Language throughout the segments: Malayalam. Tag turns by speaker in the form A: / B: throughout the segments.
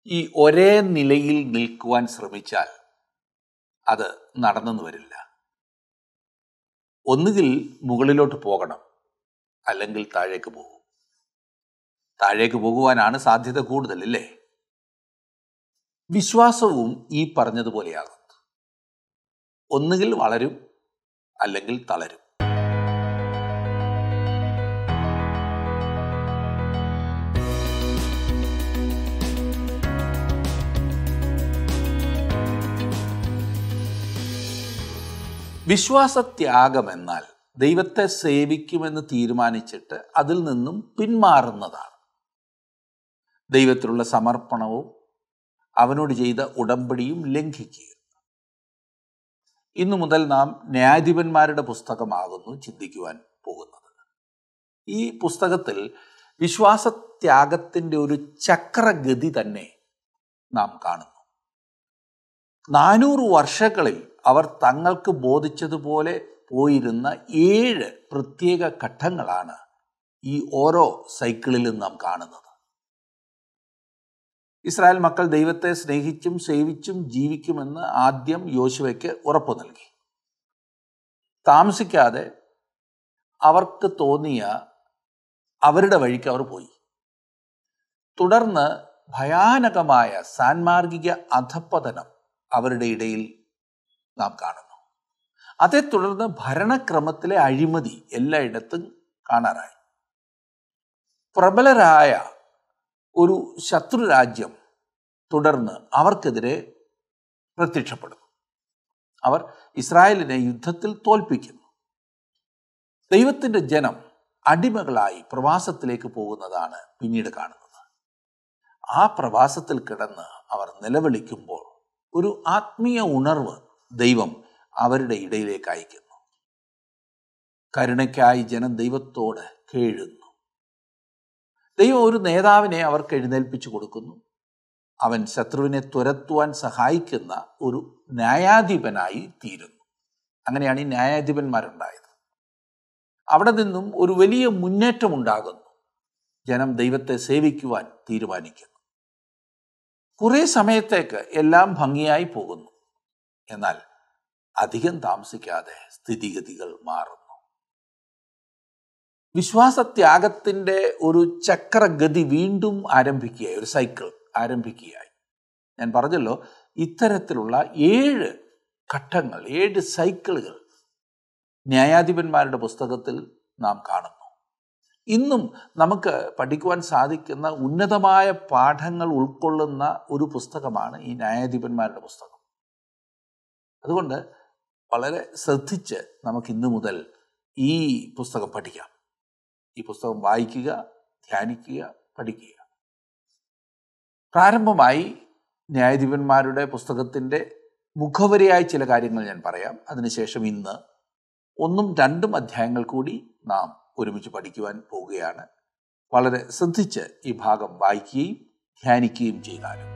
A: ഈ ഒരേ നിലയിൽ നിൽക്കുവാൻ ശ്രമിച്ചാൽ അത് നടന്നെന്ന് വരില്ല ഒന്നുകിൽ മുകളിലോട്ട് പോകണം അല്ലെങ്കിൽ താഴേക്ക് പോകും താഴേക്ക് പോകുവാനാണ് സാധ്യത കൂടുതൽ അല്ലേ വിശ്വാസവും ഈ പറഞ്ഞതുപോലെയാകും ഒന്നുകിൽ വളരും അല്ലെങ്കിൽ തളരും വിശ്വാസത്യാഗം എന്നാൽ ദൈവത്തെ സേവിക്കുമെന്ന് തീരുമാനിച്ചിട്ട് അതിൽ നിന്നും പിന്മാറുന്നതാണ് ദൈവത്തിലുള്ള സമർപ്പണവും അവനോട് ചെയ്ത ഉടമ്പടിയും ലംഘിക്കുക ഇന്നു മുതൽ നാം ന്യായാധിപന്മാരുടെ പുസ്തകമാകുന്നു ചിന്തിക്കുവാൻ പോകുന്നത് ഈ പുസ്തകത്തിൽ വിശ്വാസത്യാഗത്തിൻ്റെ ഒരു ചക്രഗതി തന്നെ നാം കാണുന്നു നാനൂറ് വർഷങ്ങളിൽ അവർ തങ്ങൾക്ക് ബോധിച്ചതുപോലെ പോയിരുന്ന ഏഴ് പ്രത്യേക ഘട്ടങ്ങളാണ് ഈ ഓരോ സൈക്കിളിലും നാം കാണുന്നത് ഇസ്രായേൽ മക്കൾ ദൈവത്തെ സ്നേഹിച്ചും സേവിച്ചും ജീവിക്കുമെന്ന് ആദ്യം യോശുവയ്ക്ക് ഉറപ്പു നൽകി താമസിക്കാതെ അവർക്ക് തോന്നിയ അവരുടെ വഴിക്ക് അവർ പോയി തുടർന്ന് ഭയാനകമായ സാൻമാർഗിക അധപ്പതനം അവരുടെ ഇടയിൽ നാം കാണുന്നു അതേ തുടർന്ന് ഭരണക്രമത്തിലെ അഴിമതി എല്ലായിടത്തും കാണാറായി പ്രബലരായ ഒരു ശത്രു രാജ്യം തുടർന്ന് അവർക്കെതിരെ പ്രത്യക്ഷപ്പെടുന്നു അവർ ഇസ്രായേലിനെ യുദ്ധത്തിൽ തോൽപ്പിക്കുന്നു ദൈവത്തിൻ്റെ ജനം അടിമകളായി പ്രവാസത്തിലേക്ക് പോകുന്നതാണ് പിന്നീട് കാണുന്നത് ആ പ്രവാസത്തിൽ കിടന്ന് അവർ നിലവിളിക്കുമ്പോൾ ഒരു ആത്മീയ ഉണർവ് ദൈവം അവരുടെ ഇടയിലേക്ക് അയക്കുന്നു കരുണയ്ക്കായി ജനം ദൈവത്തോട് കേഴുന്നു ദൈവം ഒരു നേതാവിനെ അവർക്ക് എഴുന്നേൽപ്പിച്ചു കൊടുക്കുന്നു അവൻ ശത്രുവിനെ തുരത്തുവാൻ സഹായിക്കുന്ന ഒരു ന്യായാധിപനായി തീരുന്നു അങ്ങനെയാണ് ഈ ന്യായാധിപന്മാരുണ്ടായത് അവിടെ നിന്നും ഒരു വലിയ മുന്നേറ്റം ഉണ്ടാകുന്നു ജനം ദൈവത്തെ സേവിക്കുവാൻ തീരുമാനിക്കുന്നു കുറെ സമയത്തേക്ക് എല്ലാം ഭംഗിയായി പോകുന്നു എന്നാൽ അധികം താമസിക്കാതെ സ്ഥിതിഗതികൾ മാറുന്നു വിശ്വാസത്യാഗത്തിൻ്റെ ഒരു ചക്രഗതി വീണ്ടും ആരംഭിക്കുകയായി ഒരു സൈക്കിൾ ആരംഭിക്കുകയായി ഞാൻ പറഞ്ഞല്ലോ ഇത്തരത്തിലുള്ള ഏഴ് ഘട്ടങ്ങൾ ഏഴ് സൈക്കിളുകൾ ന്യായാധിപന്മാരുടെ പുസ്തകത്തിൽ നാം കാണുന്നു ഇന്നും നമുക്ക് പഠിക്കുവാൻ സാധിക്കുന്ന ഉന്നതമായ പാഠങ്ങൾ ഉൾക്കൊള്ളുന്ന ഒരു പുസ്തകമാണ് ഈ ന്യായാധിപന്മാരുടെ പുസ്തകം അതുകൊണ്ട് വളരെ ശ്രദ്ധിച്ച് നമുക്ക് ഇന്നു മുതൽ ഈ പുസ്തകം പഠിക്കാം ഈ പുസ്തകം വായിക്കുക ധ്യാനിക്കുക പഠിക്കുക പ്രാരംഭമായി ന്യായാധിപന്മാരുടെ പുസ്തകത്തിൻ്റെ മുഖവരിയായ ചില കാര്യങ്ങൾ ഞാൻ പറയാം അതിനുശേഷം ഇന്ന് ഒന്നും രണ്ടും അധ്യായങ്ങൾ കൂടി നാം ഒരുമിച്ച് പഠിക്കുവാൻ പോവുകയാണ് വളരെ ശ്രദ്ധിച്ച് ഈ ഭാഗം വായിക്കുകയും ധ്യാനിക്കുകയും ചെയ്താലും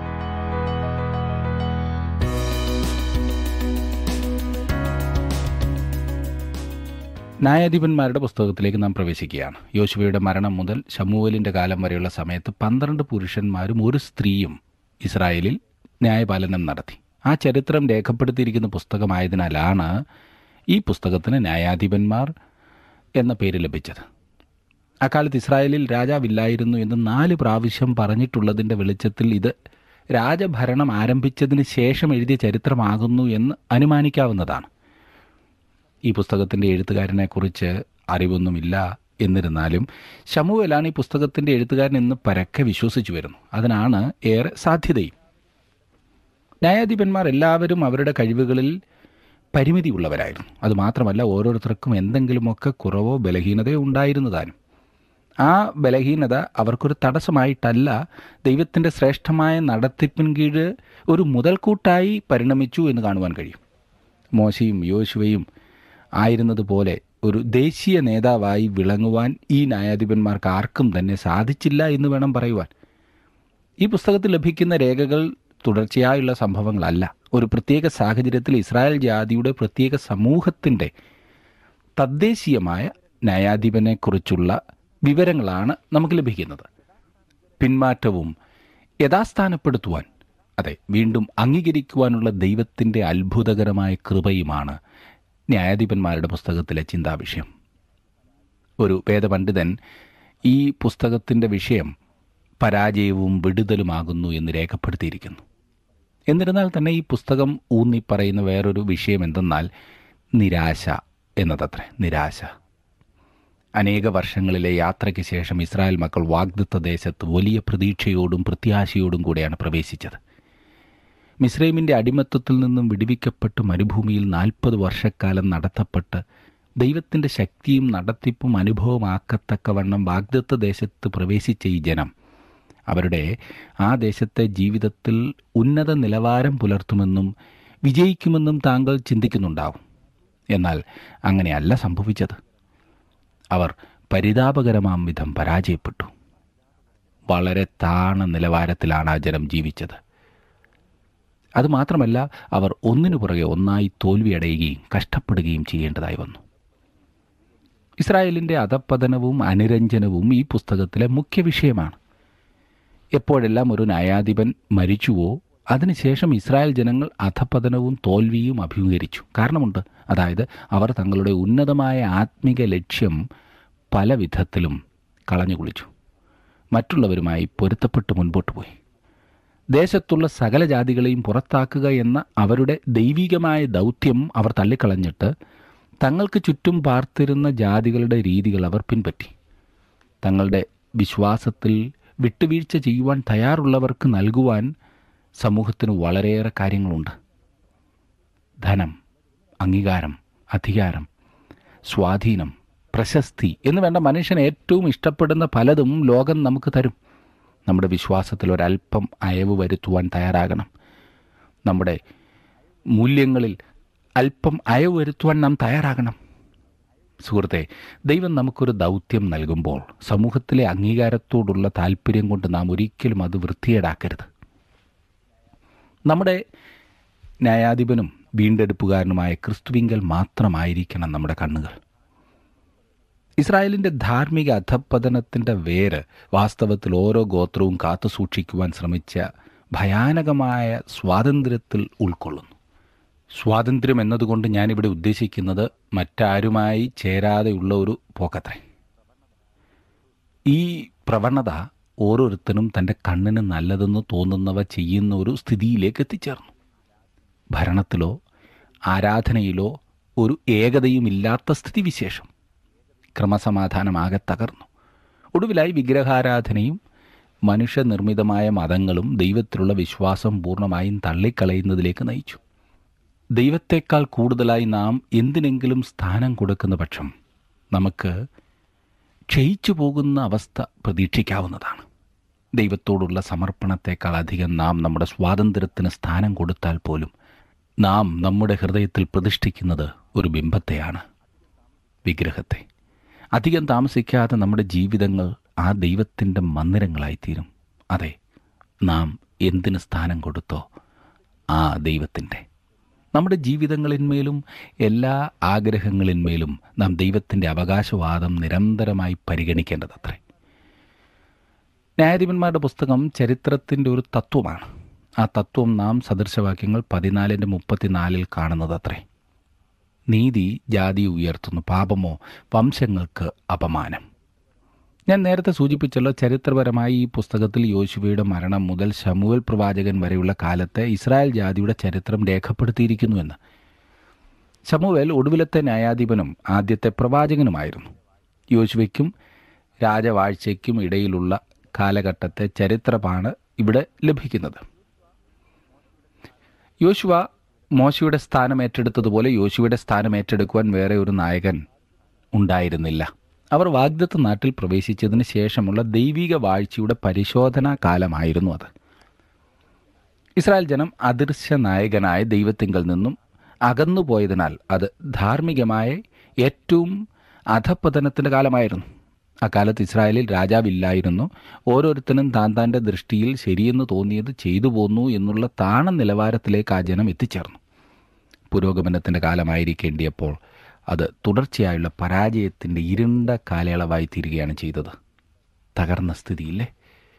B: ന്യായാധിപന്മാരുടെ പുസ്തകത്തിലേക്ക് നാം പ്രവേശിക്കുകയാണ് യോശുവയുടെ മരണം മുതൽ ശമൂവലിൻ്റെ കാലം വരെയുള്ള സമയത്ത് പന്ത്രണ്ട് പുരുഷന്മാരും ഒരു സ്ത്രീയും ഇസ്രായേലിൽ ന്യായപാലനം നടത്തി ആ ചരിത്രം രേഖപ്പെടുത്തിയിരിക്കുന്ന പുസ്തകമായതിനാലാണ് ഈ പുസ്തകത്തിന് ന്യായാധിപന്മാർ എന്ന പേര് ലഭിച്ചത് അക്കാലത്ത് ഇസ്രായേലിൽ രാജാവില്ലായിരുന്നു എന്ന് നാല് പ്രാവശ്യം പറഞ്ഞിട്ടുള്ളതിൻ്റെ വെളിച്ചത്തിൽ ഇത് രാജഭരണം ആരംഭിച്ചതിന് ശേഷം എഴുതിയ ചരിത്രമാകുന്നു എന്ന് അനുമാനിക്കാവുന്നതാണ് ഈ പുസ്തകത്തിൻ്റെ എഴുത്തുകാരനെക്കുറിച്ച് അറിവൊന്നുമില്ല എന്നിരുന്നാലും ശമുവലാണ് ഈ പുസ്തകത്തിൻ്റെ എഴുത്തുകാരൻ എന്ന് പരക്കെ വിശ്വസിച്ചു വരുന്നു അതിനാണ് ഏറെ സാധ്യതയും ന്യായാധിപന്മാർ എല്ലാവരും അവരുടെ കഴിവുകളിൽ പരിമിതിയുള്ളവരായിരുന്നു അതുമാത്രമല്ല ഓരോരുത്തർക്കും എന്തെങ്കിലുമൊക്കെ കുറവോ ബലഹീനതയോ ഉണ്ടായിരുന്നതാനും ആ ബലഹീനത അവർക്കൊരു തടസ്സമായിട്ടല്ല ദൈവത്തിൻ്റെ ശ്രേഷ്ഠമായ നടത്തിപ്പിൻ കീഴ് ഒരു മുതൽക്കൂട്ടായി പരിണമിച്ചു എന്ന് കാണുവാൻ കഴിയും മോശയും യോശുവയും ആയിരുന്നതുപോലെ ഒരു ദേശീയ നേതാവായി വിളങ്ങുവാൻ ഈ ന്യായാധിപന്മാർക്ക് ആർക്കും തന്നെ സാധിച്ചില്ല എന്ന് വേണം പറയുവാൻ ഈ പുസ്തകത്തിൽ ലഭിക്കുന്ന രേഖകൾ തുടർച്ചയായുള്ള സംഭവങ്ങളല്ല ഒരു പ്രത്യേക സാഹചര്യത്തിൽ ഇസ്രായേൽ ജാതിയുടെ പ്രത്യേക സമൂഹത്തിൻ്റെ തദ്ദേശീയമായ ന്യായാധിപനെക്കുറിച്ചുള്ള വിവരങ്ങളാണ് നമുക്ക് ലഭിക്കുന്നത് പിന്മാറ്റവും യഥാസ്ഥാനപ്പെടുത്തുവാൻ അതെ വീണ്ടും അംഗീകരിക്കുവാനുള്ള ദൈവത്തിൻ്റെ അത്ഭുതകരമായ കൃപയുമാണ് ന്യായാധിപന്മാരുടെ പുസ്തകത്തിലെ ചിന്താവിഷയം ഒരു വേദപണ്ഡിതൻ ഈ പുസ്തകത്തിൻ്റെ വിഷയം പരാജയവും വിടുതലുമാകുന്നു എന്ന് രേഖപ്പെടുത്തിയിരിക്കുന്നു എന്നിരുന്നാൽ തന്നെ ഈ പുസ്തകം ഊന്നി പറയുന്ന വേറൊരു വിഷയം എന്തെന്നാൽ നിരാശ എന്നതത്രേ നിരാശ അനേക വർഷങ്ങളിലെ യാത്രയ്ക്ക് ശേഷം ഇസ്രായേൽ മക്കൾ വാഗ്ദത്ത ദേശത്ത് വലിയ പ്രതീക്ഷയോടും പ്രത്യാശയോടും കൂടെയാണ് പ്രവേശിച്ചത് മിസ്രൈമിൻ്റെ അടിമത്തത്തിൽ നിന്നും വിടുവിക്കപ്പെട്ട് മരുഭൂമിയിൽ നാൽപ്പത് വർഷക്കാലം നടത്തപ്പെട്ട് ദൈവത്തിൻ്റെ ശക്തിയും നടത്തിപ്പും അനുഭവമാക്കത്തക്കവണ്ണം വാഗ്ദത്ത ദേശത്ത് പ്രവേശിച്ച ഈ ജനം അവരുടെ ആ ദേശത്തെ ജീവിതത്തിൽ ഉന്നത നിലവാരം പുലർത്തുമെന്നും വിജയിക്കുമെന്നും താങ്കൾ ചിന്തിക്കുന്നുണ്ടാവും എന്നാൽ അങ്ങനെയല്ല സംഭവിച്ചത് അവർ പരിതാപകരമാം വിധം പരാജയപ്പെട്ടു വളരെ താണ നിലവാരത്തിലാണ് ആ ജനം ജീവിച്ചത് അതുമാത്രമല്ല അവർ ഒന്നിനു പുറകെ ഒന്നായി തോൽവിയടയുകയും കഷ്ടപ്പെടുകയും ചെയ്യേണ്ടതായി വന്നു ഇസ്രായേലിൻ്റെ അധപ്പതനവും അനുരഞ്ജനവും ഈ പുസ്തകത്തിലെ മുഖ്യ വിഷയമാണ് എപ്പോഴെല്ലാം ഒരു ന്യായാധിപൻ മരിച്ചുവോ അതിനുശേഷം ഇസ്രായേൽ ജനങ്ങൾ അധപ്പതനവും തോൽവിയും അഭിമുഖീകരിച്ചു കാരണമുണ്ട് അതായത് അവർ തങ്ങളുടെ ഉന്നതമായ ആത്മിക ലക്ഷ്യം പല വിധത്തിലും കളഞ്ഞുകുളിച്ചു മറ്റുള്ളവരുമായി പൊരുത്തപ്പെട്ട് മുൻപോട്ട് പോയി ദേശത്തുള്ള സകല ജാതികളെയും പുറത്താക്കുക എന്ന അവരുടെ ദൈവികമായ ദൗത്യം അവർ തള്ളിക്കളഞ്ഞിട്ട് തങ്ങൾക്ക് ചുറ്റും പാർത്തിരുന്ന ജാതികളുടെ രീതികൾ അവർ പിൻപറ്റി തങ്ങളുടെ വിശ്വാസത്തിൽ വിട്ടുവീഴ്ച ചെയ്യുവാൻ തയ്യാറുള്ളവർക്ക് നൽകുവാൻ സമൂഹത്തിന് വളരെയേറെ കാര്യങ്ങളുണ്ട് ധനം അംഗീകാരം അധികാരം സ്വാധീനം പ്രശസ്തി എന്ന് വേണ്ട മനുഷ്യൻ ഏറ്റവും ഇഷ്ടപ്പെടുന്ന പലതും ലോകം നമുക്ക് തരും നമ്മുടെ വിശ്വാസത്തിൽ ഒരല്പം അയവ് വരുത്തുവാൻ തയ്യാറാകണം നമ്മുടെ മൂല്യങ്ങളിൽ അല്പം അയവ് വരുത്തുവാൻ നാം തയ്യാറാകണം സുഹൃത്തെ ദൈവം നമുക്കൊരു ദൗത്യം നൽകുമ്പോൾ സമൂഹത്തിലെ അംഗീകാരത്തോടുള്ള താല്പര്യം കൊണ്ട് നാം ഒരിക്കലും അത് വൃത്തിയേടാക്കരുത് നമ്മുടെ ന്യായാധിപനും വീണ്ടെടുപ്പുകാരനുമായ ക്രിസ്തുവിങ്കൽ മാത്രമായിരിക്കണം നമ്മുടെ കണ്ണുകൾ ഇസ്രായേലിൻ്റെ ധാർമ്മിക അധപ്പതനത്തിൻ്റെ വേര് വാസ്തവത്തിൽ ഓരോ ഗോത്രവും കാത്തു സൂക്ഷിക്കുവാൻ ശ്രമിച്ച ഭയാനകമായ സ്വാതന്ത്ര്യത്തിൽ ഉൾക്കൊള്ളുന്നു സ്വാതന്ത്ര്യം എന്നതുകൊണ്ട് ഞാനിവിടെ ഉദ്ദേശിക്കുന്നത് മറ്റാരുമായി ചേരാതെയുള്ള ഒരു പോക്കത്രേ ഈ പ്രവണത ഓരോരുത്തരും തൻ്റെ കണ്ണിന് നല്ലതെന്ന് തോന്നുന്നവ ചെയ്യുന്ന ഒരു സ്ഥിതിയിലേക്ക് എത്തിച്ചേർന്നു ഭരണത്തിലോ ആരാധനയിലോ ഒരു ഏകതയുമില്ലാത്ത സ്ഥിതിവിശേഷം ക്രമസമാധാനമാകെ തകർന്നു ഒടുവിലായി വിഗ്രഹാരാധനയും മനുഷ്യനിർമ്മിതമായ മതങ്ങളും ദൈവത്തിലുള്ള വിശ്വാസം പൂർണ്ണമായും തള്ളിക്കളയുന്നതിലേക്ക് നയിച്ചു ദൈവത്തെക്കാൾ കൂടുതലായി നാം എന്തിനെങ്കിലും സ്ഥാനം കൊടുക്കുന്ന പക്ഷം നമുക്ക് ക്ഷയിച്ചു പോകുന്ന അവസ്ഥ പ്രതീക്ഷിക്കാവുന്നതാണ് ദൈവത്തോടുള്ള സമർപ്പണത്തെക്കാൾ അധികം നാം നമ്മുടെ സ്വാതന്ത്ര്യത്തിന് സ്ഥാനം കൊടുത്താൽ പോലും നാം നമ്മുടെ ഹൃദയത്തിൽ പ്രതിഷ്ഠിക്കുന്നത് ഒരു ബിംബത്തെയാണ് വിഗ്രഹത്തെ അധികം താമസിക്കാതെ നമ്മുടെ ജീവിതങ്ങൾ ആ ദൈവത്തിൻ്റെ മന്ദിരങ്ങളായിത്തീരും അതെ നാം എന്തിന് സ്ഥാനം കൊടുത്തോ ആ ദൈവത്തിൻ്റെ നമ്മുടെ ജീവിതങ്ങളിന്മേലും എല്ലാ ആഗ്രഹങ്ങളിന്മേലും നാം ദൈവത്തിൻ്റെ അവകാശവാദം നിരന്തരമായി പരിഗണിക്കേണ്ടതത്രേ ന്യായാധിപന്മാരുടെ പുസ്തകം ചരിത്രത്തിൻ്റെ ഒരു തത്വമാണ് ആ തത്വം നാം സദൃശവാക്യങ്ങൾ പതിനാലിൻ്റെ മുപ്പത്തിനാലിൽ കാണുന്നതത്രേ നീതി ജാതി ഉയർത്തുന്നു പാപമോ വംശങ്ങൾക്ക് അപമാനം ഞാൻ നേരത്തെ സൂചിപ്പിച്ചുള്ള ചരിത്രപരമായി ഈ പുസ്തകത്തിൽ യോശുവയുടെ മരണം മുതൽ ശമുവൽ പ്രവാചകൻ വരെയുള്ള കാലത്തെ ഇസ്രായേൽ ജാതിയുടെ ചരിത്രം രേഖപ്പെടുത്തിയിരിക്കുന്നുവെന്ന് ശമുവേൽ ഒടുവിലത്തെ ന്യായാധിപനും ആദ്യത്തെ പ്രവാചകനുമായിരുന്നു യോശുവയ്ക്കും രാജവാഴ്ചയ്ക്കും ഇടയിലുള്ള കാലഘട്ടത്തെ ചരിത്രമാണ് ഇവിടെ ലഭിക്കുന്നത് യോശുവ മോശയുടെ സ്ഥാനം ഏറ്റെടുത്തതുപോലെ യോശുവയുടെ സ്ഥാനം ഏറ്റെടുക്കുവാൻ വേറെ ഒരു നായകൻ ഉണ്ടായിരുന്നില്ല അവർ വാഗ്ദത്ത നാട്ടിൽ പ്രവേശിച്ചതിന് ശേഷമുള്ള ദൈവിക വാഴ്ചയുടെ പരിശോധനാ കാലമായിരുന്നു അത് ഇസ്രായേൽ ജനം അദൃശ്യ നായകനായ ദൈവത്തിങ്കൽ നിന്നും അകന്നുപോയതിനാൽ അത് ധാർമ്മികമായ ഏറ്റവും അധപ്പതനത്തിൻ്റെ കാലമായിരുന്നു അക്കാലത്ത് ഇസ്രായേലിൽ രാജാവില്ലായിരുന്നു ഓരോരുത്തരും താൻ താൻ്റെ ദൃഷ്ടിയിൽ ശരിയെന്ന് തോന്നിയത് ചെയ്തു പോന്നു എന്നുള്ള താണ നിലവാരത്തിലേക്ക് ആ ജനം എത്തിച്ചേർന്നു പുരോഗമനത്തിൻ്റെ കാലമായിരിക്കേണ്ടിയപ്പോൾ അത് തുടർച്ചയായുള്ള പരാജയത്തിൻ്റെ ഇരുണ്ട കാലയളവായി തീരുകയാണ് ചെയ്തത് തകർന്ന സ്ഥിതിയില്ലേ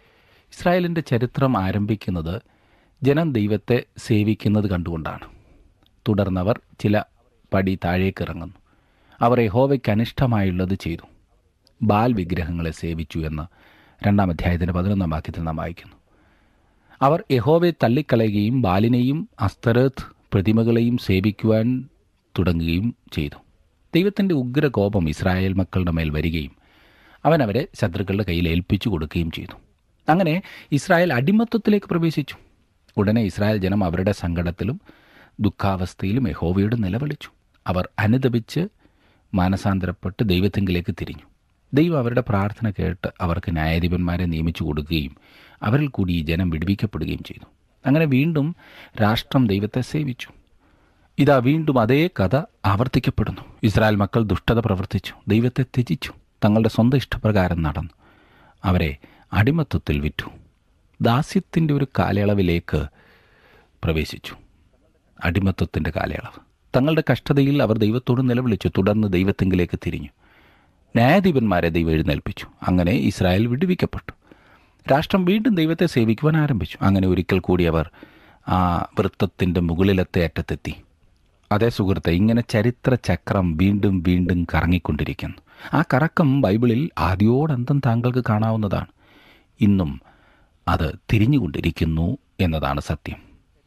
B: ഇസ്രായേലിൻ്റെ ചരിത്രം ആരംഭിക്കുന്നത് ജനം ദൈവത്തെ സേവിക്കുന്നത് കണ്ടുകൊണ്ടാണ് തുടർന്നവർ ചില പടി താഴേക്ക് ഇറങ്ങുന്നു അവർ യഹോവയ്ക്ക് അനിഷ്ടമായുള്ളത് ചെയ്തു ബാൽ വിഗ്രഹങ്ങളെ സേവിച്ചു എന്ന് രണ്ടാം അധ്യായത്തിൻ്റെ പതിനൊന്നാം വാക്യത്തിൽ നാം വായിക്കുന്നു അവർ യഹോവയെ തള്ളിക്കളയുകയും ബാലിനെയും അസ്തരത്ത് പ്രതിമകളെയും സേവിക്കുവാൻ തുടങ്ങുകയും ചെയ്തു ദൈവത്തിൻ്റെ ഉഗ്രകോപം ഇസ്രായേൽ മക്കളുടെ മേൽ വരികയും അവൻ അവരെ ശത്രുക്കളുടെ കയ്യിൽ ഏൽപ്പിച്ചു കൊടുക്കുകയും ചെയ്തു അങ്ങനെ ഇസ്രായേൽ അടിമത്വത്തിലേക്ക് പ്രവേശിച്ചു ഉടനെ ഇസ്രായേൽ ജനം അവരുടെ സങ്കടത്തിലും ദുഃഖാവസ്ഥയിലും യഹോവയോട് നിലവിളിച്ചു അവർ അനുദപിച്ച് മാനസാന്തരപ്പെട്ട് ദൈവത്തെങ്കിലേക്ക് തിരിഞ്ഞു ദൈവം അവരുടെ പ്രാർത്ഥന കേട്ട് അവർക്ക് ന്യായാധിപന്മാരെ നിയമിച്ചു കൊടുക്കുകയും അവരിൽ കൂടി ഈ ജനം വിടുവിക്കപ്പെടുകയും ചെയ്തു അങ്ങനെ വീണ്ടും രാഷ്ട്രം ദൈവത്തെ സേവിച്ചു ഇതാ വീണ്ടും അതേ കഥ ആവർത്തിക്കപ്പെടുന്നു ഇസ്രായേൽ മക്കൾ ദുഷ്ടത പ്രവർത്തിച്ചു ദൈവത്തെ ത്യജിച്ചു തങ്ങളുടെ സ്വന്തം ഇഷ്ടപ്രകാരം നടന്നു അവരെ അടിമത്വത്തിൽ വിറ്റു ദാസ്യത്തിൻ്റെ ഒരു കാലയളവിലേക്ക് പ്രവേശിച്ചു അടിമത്വത്തിൻ്റെ കാലയളവ് തങ്ങളുടെ കഷ്ടതയിൽ അവർ ദൈവത്തോട് നിലവിളിച്ചു തുടർന്ന് ദൈവത്തെങ്കിലേക്ക് തിരിഞ്ഞു ന്യായാധിപന്മാരെ ദൈവം എഴുന്നേൽപ്പിച്ചു അങ്ങനെ ഇസ്രായേൽ വിടുവിക്കപ്പെട്ടു രാഷ്ട്രം വീണ്ടും ദൈവത്തെ സേവിക്കുവാൻ ആരംഭിച്ചു അങ്ങനെ ഒരിക്കൽ കൂടി അവർ ആ വൃത്തത്തിൻ്റെ മുകളിലത്തെ അറ്റത്തെത്തി അതേ സുഹൃത്തെ ഇങ്ങനെ ചരിത്ര ചക്രം വീണ്ടും വീണ്ടും കറങ്ങിക്കൊണ്ടിരിക്കുന്നു ആ കറക്കം ബൈബിളിൽ ആദ്യോടന്തം താങ്കൾക്ക് കാണാവുന്നതാണ് ഇന്നും അത് തിരിഞ്ഞുകൊണ്ടിരിക്കുന്നു എന്നതാണ് സത്യം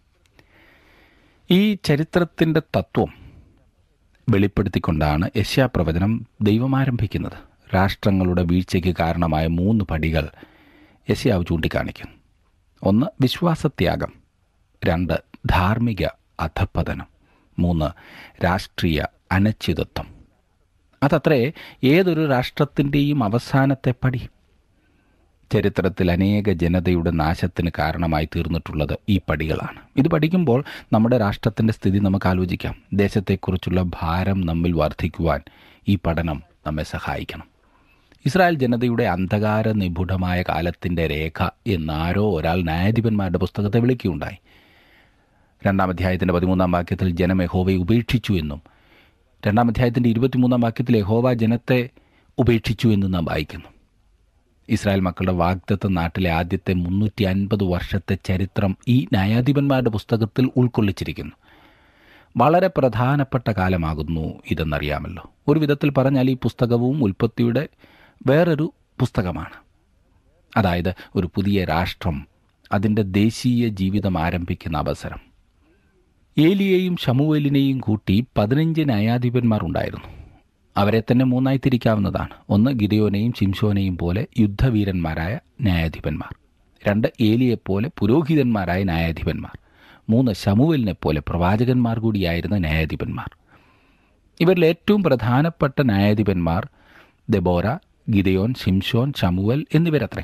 B: ഈ ചരിത്രത്തിൻ്റെ തത്വം വെളിപ്പെടുത്തിക്കൊണ്ടാണ് യശ്യാപ്രവചനം ദൈവം ആരംഭിക്കുന്നത് രാഷ്ട്രങ്ങളുടെ വീഴ്ചയ്ക്ക് കാരണമായ മൂന്ന് പടികൾ യശ്യാവ് ചൂണ്ടിക്കാണിക്കുന്നു ഒന്ന് വിശ്വാസത്യാഗം രണ്ട് ധാർമ്മിക അധപ്പതനം മൂന്ന് രാഷ്ട്രീയ അനിശ്ചിതത്വം അതത്രേ ഏതൊരു രാഷ്ട്രത്തിൻ്റെയും അവസാനത്തെ പടി ചരിത്രത്തിൽ അനേക ജനതയുടെ നാശത്തിന് കാരണമായി തീർന്നിട്ടുള്ളത് ഈ പടികളാണ് ഇത് പഠിക്കുമ്പോൾ നമ്മുടെ രാഷ്ട്രത്തിൻ്റെ സ്ഥിതി നമുക്ക് ആലോചിക്കാം ദേശത്തെക്കുറിച്ചുള്ള ഭാരം നമ്മിൽ വർദ്ധിക്കുവാൻ ഈ പഠനം നമ്മെ സഹായിക്കണം ഇസ്രായേൽ ജനതയുടെ അന്ധകാര നിപുണമായ കാലത്തിൻ്റെ രേഖ എന്നാരോ ഒരാൾ ന്യായാധിപന്മാരുടെ പുസ്തകത്തെ വിളിക്കുകയുണ്ടായി രണ്ടാം അധ്യായത്തിൻ്റെ പതിമൂന്നാം വാക്യത്തിൽ ജനം യഹോവയെ ഉപേക്ഷിച്ചു എന്നും രണ്ടാം അധ്യായത്തിൻ്റെ ഇരുപത്തിമൂന്നാം വാക്യത്തിൽ യഹോവ ജനത്തെ ഉപേക്ഷിച്ചു എന്നും നാം വായിക്കുന്നു ഇസ്രായേൽ മക്കളുടെ വാഗ്ദത്ത നാട്ടിലെ ആദ്യത്തെ മുന്നൂറ്റി അൻപത് വർഷത്തെ ചരിത്രം ഈ ന്യായാധിപന്മാരുടെ പുസ്തകത്തിൽ ഉൾക്കൊള്ളിച്ചിരിക്കുന്നു വളരെ പ്രധാനപ്പെട്ട കാലമാകുന്നു ഇതെന്നറിയാമല്ലോ ഒരു വിധത്തിൽ പറഞ്ഞാൽ ഈ പുസ്തകവും ഉൽപ്പത്തിയുടെ വേറൊരു പുസ്തകമാണ് അതായത് ഒരു പുതിയ രാഷ്ട്രം അതിൻ്റെ ദേശീയ ജീവിതം ആരംഭിക്കുന്ന അവസരം ഏലിയെയും ഷമുവേലിനെയും കൂട്ടി പതിനഞ്ച് ന്യായാധിപന്മാർ ഉണ്ടായിരുന്നു അവരെ തന്നെ മൂന്നായി തിരിക്കാവുന്നതാണ് ഒന്ന് ഗിരിയോനെയും ശിംഷോനെയും പോലെ യുദ്ധവീരന്മാരായ ന്യായാധിപന്മാർ രണ്ട് ഏലിയെപ്പോലെ പുരോഹിതന്മാരായ ന്യായാധിപന്മാർ മൂന്ന് ശമുവലിനെ പോലെ പ്രവാചകന്മാർ കൂടിയായിരുന്ന ന്യായാധിപന്മാർ ഇവരിൽ ഏറ്റവും പ്രധാനപ്പെട്ട ന്യായാധിപന്മാർ ദെബോര ഗിദയോൻ ശിംഷോൻ ശമുവൽ എന്നിവരത്രേ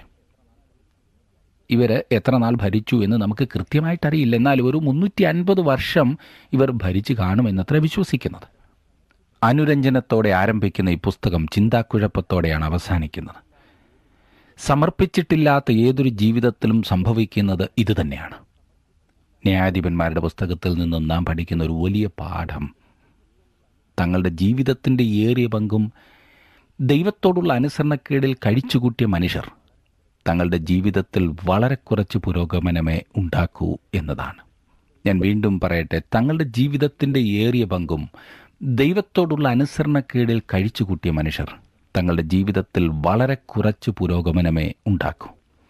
B: ഇവർ എത്ര നാൾ ഭരിച്ചു എന്ന് നമുക്ക് കൃത്യമായിട്ട് അറിയില്ല എന്നാൽ ഒരു മുന്നൂറ്റി അൻപത് വർഷം ഇവർ ഭരിച്ചു കാണുമെന്നത്ര വിശ്വസിക്കുന്നത് അനുരഞ്ജനത്തോടെ ആരംഭിക്കുന്ന ഈ പുസ്തകം ചിന്താക്കുഴപ്പത്തോടെയാണ് അവസാനിക്കുന്നത് സമർപ്പിച്ചിട്ടില്ലാത്ത ഏതൊരു ജീവിതത്തിലും സംഭവിക്കുന്നത് ഇതുതന്നെയാണ് ന്യായാധിപന്മാരുടെ പുസ്തകത്തിൽ നിന്നും നാം പഠിക്കുന്ന ഒരു വലിയ പാഠം തങ്ങളുടെ ജീവിതത്തിൻ്റെ ഏറിയ പങ്കും ദൈവത്തോടുള്ള അനുസരണക്കേടിൽ കഴിച്ചുകൂട്ടിയ മനുഷ്യർ തങ്ങളുടെ ജീവിതത്തിൽ വളരെ കുറച്ച് പുരോഗമനമേ ഉണ്ടാക്കൂ എന്നതാണ് ഞാൻ വീണ്ടും പറയട്ടെ തങ്ങളുടെ ജീവിതത്തിൻ്റെ ഏറിയ പങ്കും ദൈവത്തോടുള്ള അനുസരണക്കേടിൽ കഴിച്ചുകൂട്ടിയ മനുഷ്യർ തങ്ങളുടെ ജീവിതത്തിൽ വളരെ കുറച്ച് പുരോഗമനമേ ഉണ്ടാക്കൂ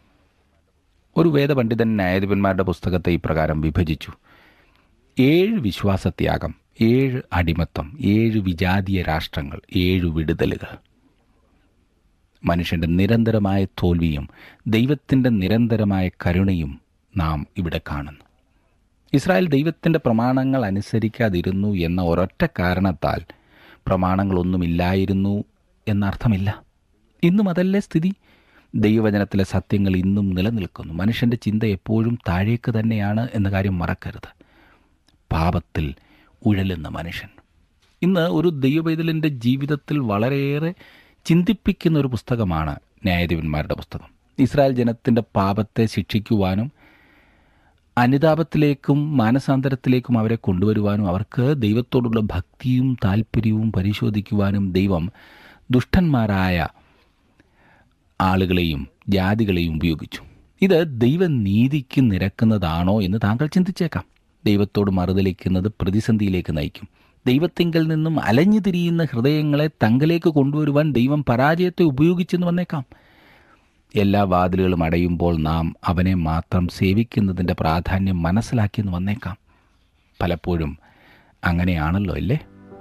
B: ഒരു വേദപണ്ഡിതൻ ന്യായാധിപന്മാരുടെ പുസ്തകത്തെ ഇപ്രകാരം വിഭജിച്ചു ഏഴ് വിശ്വാസത്യാഗം ഏഴ് അടിമത്തം ഏഴ് വിജാതീയ രാഷ്ട്രങ്ങൾ ഏഴ് വിടുതലുകൾ മനുഷ്യൻ്റെ നിരന്തരമായ തോൽവിയും ദൈവത്തിൻ്റെ നിരന്തരമായ കരുണയും നാം ഇവിടെ കാണുന്നു ഇസ്രായേൽ ദൈവത്തിൻ്റെ പ്രമാണങ്ങൾ അനുസരിക്കാതിരുന്നു എന്ന ഒരൊറ്റ കാരണത്താൽ പ്രമാണങ്ങളൊന്നുമില്ലായിരുന്നു എന്നർത്ഥമില്ല ഇന്നും അതല്ലേ സ്ഥിതി ദൈവവചനത്തിലെ സത്യങ്ങൾ ഇന്നും നിലനിൽക്കുന്നു മനുഷ്യൻ്റെ ചിന്ത എപ്പോഴും താഴേക്ക് തന്നെയാണ് എന്ന കാര്യം മറക്കരുത് പാപത്തിൽ ഉഴലുന്ന മനുഷ്യൻ ഇന്ന് ഒരു ദൈവപൈതലിൻ്റെ ജീവിതത്തിൽ വളരെയേറെ ചിന്തിപ്പിക്കുന്ന ഒരു പുസ്തകമാണ് ന്യായാധിപന്മാരുടെ പുസ്തകം ഇസ്രായേൽ ജനത്തിൻ്റെ പാപത്തെ ശിക്ഷിക്കുവാനും അനുതാപത്തിലേക്കും മാനസാന്തരത്തിലേക്കും അവരെ കൊണ്ടുവരുവാനും അവർക്ക് ദൈവത്തോടുള്ള ഭക്തിയും താല്പര്യവും പരിശോധിക്കുവാനും ദൈവം ദുഷ്ടന്മാരായ ആളുകളെയും ജാതികളെയും ഉപയോഗിച്ചു ഇത് ദൈവനീതിക്ക് നിരക്കുന്നതാണോ എന്ന് താങ്കൾ ചിന്തിച്ചേക്കാം ദൈവത്തോട് മറുതലിക്കുന്നത് പ്രതിസന്ധിയിലേക്ക് നയിക്കും ദൈവത്തിങ്കൽ നിന്നും അലഞ്ഞു തിരിയുന്ന ഹൃദയങ്ങളെ തങ്കലേക്ക് കൊണ്ടുവരുവാൻ ദൈവം പരാജയത്തെ ഉപയോഗിച്ചെന്ന് വന്നേക്കാം എല്ലാ വാതിലുകളും അടയുമ്പോൾ നാം അവനെ മാത്രം സേവിക്കുന്നതിൻ്റെ പ്രാധാന്യം മനസ്സിലാക്കിയെന്ന് വന്നേക്കാം പലപ്പോഴും അങ്ങനെയാണല്ലോ അല്ലേ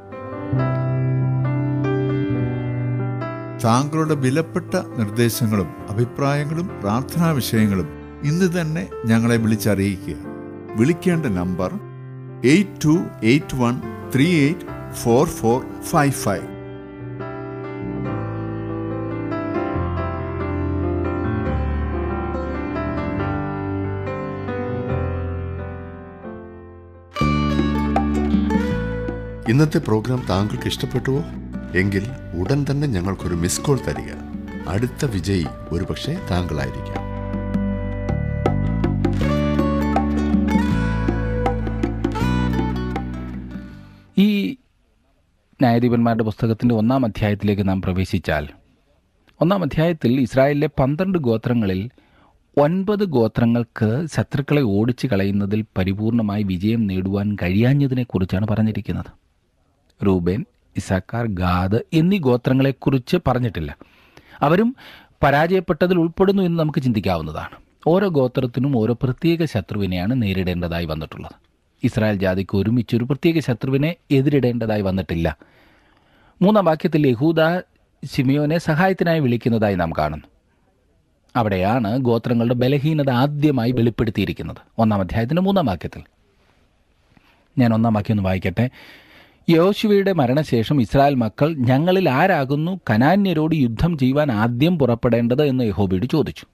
C: താങ്കളുടെ വിലപ്പെട്ട നിർദ്ദേശങ്ങളും അഭിപ്രായങ്ങളും പ്രാർത്ഥനാ വിഷയങ്ങളും ഇന്ന് തന്നെ ഞങ്ങളെ വിളിച്ചറിയിക്കുക വിളിക്കേണ്ട number eight two eight one three eight four four five five
D: ഇന്നത്തെ പ്രോഗ്രാം താങ്കൾക്ക് ഇഷ്ടപ്പെട്ടുവോ എങ്കിൽ ഉടൻ തന്നെ ഞങ്ങൾക്കൊരു മിസ് കോൾ തരിക അടുത്ത വിജയി ഒരുപക്ഷെ താങ്കളായിരിക്കാം
B: ഈ ന്യായാധിപന്മാരുടെ പുസ്തകത്തിൻ്റെ ഒന്നാം അധ്യായത്തിലേക്ക് നാം പ്രവേശിച്ചാൽ ഒന്നാം അധ്യായത്തിൽ ഇസ്രായേലിലെ പന്ത്രണ്ട് ഗോത്രങ്ങളിൽ ഒൻപത് ഗോത്രങ്ങൾക്ക് ശത്രുക്കളെ ഓടിച്ചു കളയുന്നതിൽ പരിപൂർണമായി വിജയം നേടുവാൻ കഴിയാഞ്ഞതിനെക്കുറിച്ചാണ് പറഞ്ഞിരിക്കുന്നത് റൂബേൻ ഇസാക്കാർ ഗാദ് എന്നീ ഗോത്രങ്ങളെക്കുറിച്ച് പറഞ്ഞിട്ടില്ല അവരും പരാജയപ്പെട്ടതിൽ ഉൾപ്പെടുന്നു എന്ന് നമുക്ക് ചിന്തിക്കാവുന്നതാണ് ഓരോ ഗോത്രത്തിനും ഓരോ പ്രത്യേക ശത്രുവിനെയാണ് നേരിടേണ്ടതായി വന്നിട്ടുള്ളത് ഇസ്രായേൽ ജാതിക്ക് ഒരുമിച്ച് ഒരു പ്രത്യേക ശത്രുവിനെ എതിരിടേണ്ടതായി വന്നിട്ടില്ല മൂന്നാം വാക്യത്തിൽ യഹൂദ ശിമിയോനെ സഹായത്തിനായി വിളിക്കുന്നതായി നാം കാണുന്നു അവിടെയാണ് ഗോത്രങ്ങളുടെ ബലഹീനത ആദ്യമായി വെളിപ്പെടുത്തിയിരിക്കുന്നത് ഒന്നാം അധ്യായത്തിൻ്റെ മൂന്നാം വാക്യത്തിൽ ഞാൻ ഒന്നാം വാക്യം ഒന്ന് വായിക്കട്ടെ യോശുവയുടെ മരണശേഷം ഇസ്രായേൽ മക്കൾ ഞങ്ങളിൽ ആരാകുന്നു കനാന്യരോട് യുദ്ധം ചെയ്യുവാൻ ആദ്യം പുറപ്പെടേണ്ടത് എന്ന് യഹോബയോട് ചോദിച്ചു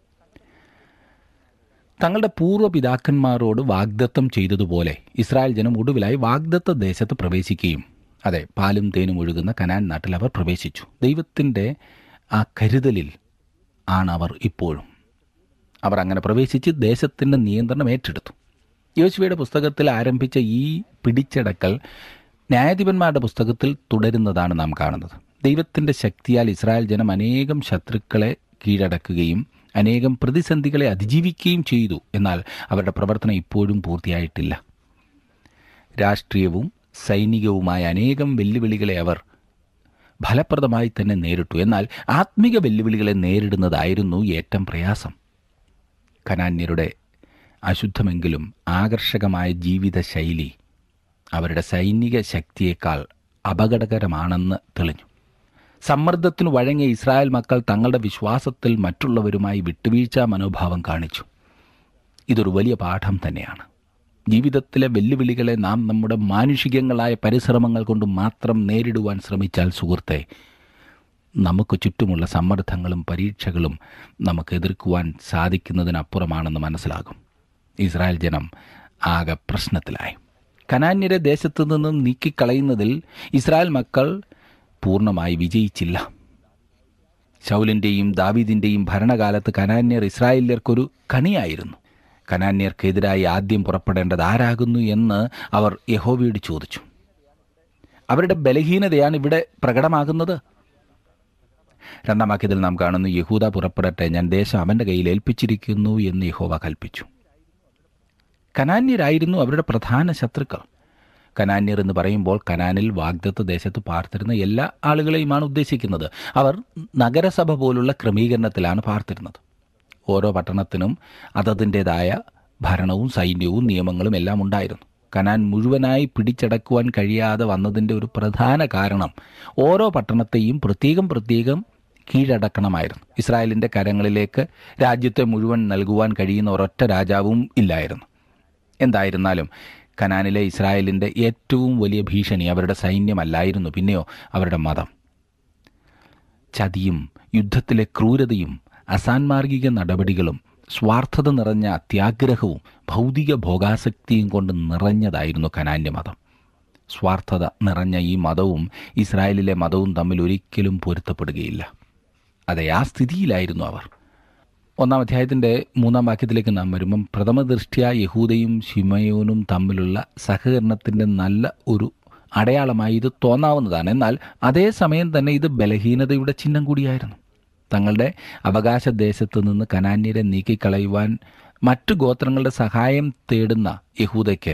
B: തങ്ങളുടെ പൂർവ്വ പിതാക്കന്മാരോട് വാഗ്ദത്തം ചെയ്തതുപോലെ ഇസ്രായേൽ ജനം ഒടുവിലായി വാഗ്ദത്ത ദേശത്ത് പ്രവേശിക്കുകയും അതെ പാലും തേനും ഒഴുകുന്ന കനാൻ നാട്ടിൽ അവർ പ്രവേശിച്ചു ദൈവത്തിൻ്റെ ആ കരുതലിൽ ആണ് അവർ ഇപ്പോഴും അവർ അങ്ങനെ പ്രവേശിച്ച് ദേശത്തിൻ്റെ നിയന്ത്രണം ഏറ്റെടുത്തു യോശുവയുടെ പുസ്തകത്തിൽ ആരംഭിച്ച ഈ പിടിച്ചടക്കൽ ന്യായാധിപന്മാരുടെ പുസ്തകത്തിൽ തുടരുന്നതാണ് നാം കാണുന്നത് ദൈവത്തിൻ്റെ ശക്തിയാൽ ഇസ്രായേൽ ജനം അനേകം ശത്രുക്കളെ കീഴടക്കുകയും അനേകം പ്രതിസന്ധികളെ അതിജീവിക്കുകയും ചെയ്തു എന്നാൽ അവരുടെ പ്രവർത്തനം ഇപ്പോഴും പൂർത്തിയായിട്ടില്ല രാഷ്ട്രീയവും സൈനികവുമായ അനേകം വെല്ലുവിളികളെ അവർ ഫലപ്രദമായി തന്നെ നേരിട്ടു എന്നാൽ ആത്മിക വെല്ലുവിളികളെ നേരിടുന്നതായിരുന്നു ഏറ്റവും പ്രയാസം കനാന്യരുടെ അശുദ്ധമെങ്കിലും ആകർഷകമായ ജീവിത ശൈലി അവരുടെ സൈനിക ശക്തിയേക്കാൾ അപകടകരമാണെന്ന് തെളിഞ്ഞു സമ്മർദ്ദത്തിന് വഴങ്ങിയ ഇസ്രായേൽ മക്കൾ തങ്ങളുടെ വിശ്വാസത്തിൽ മറ്റുള്ളവരുമായി വിട്ടുവീഴ്ച മനോഭാവം കാണിച്ചു ഇതൊരു വലിയ പാഠം തന്നെയാണ് ജീവിതത്തിലെ വെല്ലുവിളികളെ നാം നമ്മുടെ മാനുഷികങ്ങളായ പരിശ്രമങ്ങൾ കൊണ്ട് മാത്രം നേരിടുവാൻ ശ്രമിച്ചാൽ സുഹൃത്തെ നമുക്ക് ചുറ്റുമുള്ള സമ്മർദ്ദങ്ങളും പരീക്ഷകളും നമുക്ക് എതിർക്കുവാൻ സാധിക്കുന്നതിനപ്പുറമാണെന്ന് മനസ്സിലാകും ഇസ്രായേൽ ജനം ആകെ പ്രശ്നത്തിലായി കനാന്യരെ ദേശത്തു നിന്നും നീക്കിക്കളയുന്നതിൽ ഇസ്രായേൽ മക്കൾ പൂർണ്ണമായി വിജയിച്ചില്ല ശൗലിൻ്റെയും ദാവീദിൻ്റെയും ഭരണകാലത്ത് കനാന്യർ ഇസ്രായേല്യർക്കൊരു കണിയായിരുന്നു കനാന്യർക്കെതിരായി ആദ്യം പുറപ്പെടേണ്ടത് ആരാകുന്നു എന്ന് അവർ യഹോവയോട് ചോദിച്ചു അവരുടെ ബലഹീനതയാണ് ഇവിടെ പ്രകടമാകുന്നത് രണ്ടാം വാക്യത്തിൽ നാം കാണുന്നു യഹൂദ പുറപ്പെടട്ടെ ഞാൻ ദേശം അവൻ്റെ കയ്യിൽ ഏൽപ്പിച്ചിരിക്കുന്നു എന്ന് യഹോവ കൽപ്പിച്ചു കനാന്യരായിരുന്നു അവരുടെ പ്രധാന ശത്രുക്കൾ കനാന്യർ എന്ന് പറയുമ്പോൾ കനാനിൽ വാഗ്ദത്ത ദേശത്ത് പാർത്തിരുന്ന എല്ലാ ആളുകളെയുമാണ് ഉദ്ദേശിക്കുന്നത് അവർ നഗരസഭ പോലുള്ള ക്രമീകരണത്തിലാണ് പാർത്തിരുന്നത് ഓരോ പട്ടണത്തിനും അതതിൻ്റേതായ ഭരണവും സൈന്യവും നിയമങ്ങളും എല്ലാം ഉണ്ടായിരുന്നു കനാൻ മുഴുവനായി പിടിച്ചടക്കുവാൻ കഴിയാതെ വന്നതിൻ്റെ ഒരു പ്രധാന കാരണം ഓരോ പട്ടണത്തെയും പ്രത്യേകം പ്രത്യേകം കീഴടക്കണമായിരുന്നു ഇസ്രായേലിൻ്റെ കരങ്ങളിലേക്ക് രാജ്യത്തെ മുഴുവൻ നൽകുവാൻ കഴിയുന്ന ഒരൊറ്റ രാജാവും ഇല്ലായിരുന്നു എന്തായിരുന്നാലും കനാനിലെ ഇസ്രായേലിൻ്റെ ഏറ്റവും വലിയ ഭീഷണി അവരുടെ സൈന്യമല്ലായിരുന്നു പിന്നെയോ അവരുടെ മതം ചതിയും യുദ്ധത്തിലെ ക്രൂരതയും അസാൻമാർഗിക നടപടികളും സ്വാർത്ഥത നിറഞ്ഞ അത്യാഗ്രഹവും ഭൗതിക ഭോഗാസക്തിയും കൊണ്ട് നിറഞ്ഞതായിരുന്നു കനാന്യ മതം സ്വാർത്ഥത നിറഞ്ഞ ഈ മതവും ഇസ്രായേലിലെ മതവും തമ്മിൽ ഒരിക്കലും പൊരുത്തപ്പെടുകയില്ല അതെ ആ സ്ഥിതിയിലായിരുന്നു അവർ ഒന്നാം അധ്യായത്തിൻ്റെ മൂന്നാം വാക്യത്തിലേക്ക് നാം വരുമ്പം പ്രഥമ ദൃഷ്ട്യ യഹൂദയും ശിമയോനും തമ്മിലുള്ള സഹകരണത്തിൻ്റെ നല്ല ഒരു അടയാളമായി ഇത് തോന്നാവുന്നതാണ് എന്നാൽ അതേസമയം തന്നെ ഇത് ബലഹീനതയുടെ ചിഹ്നം കൂടിയായിരുന്നു തങ്ങളുടെ അവകാശദേശത്തു നിന്ന് കനാന്യരെ നീക്കിക്കളയുവാൻ മറ്റു ഗോത്രങ്ങളുടെ സഹായം തേടുന്ന യഹൂദയ്ക്ക്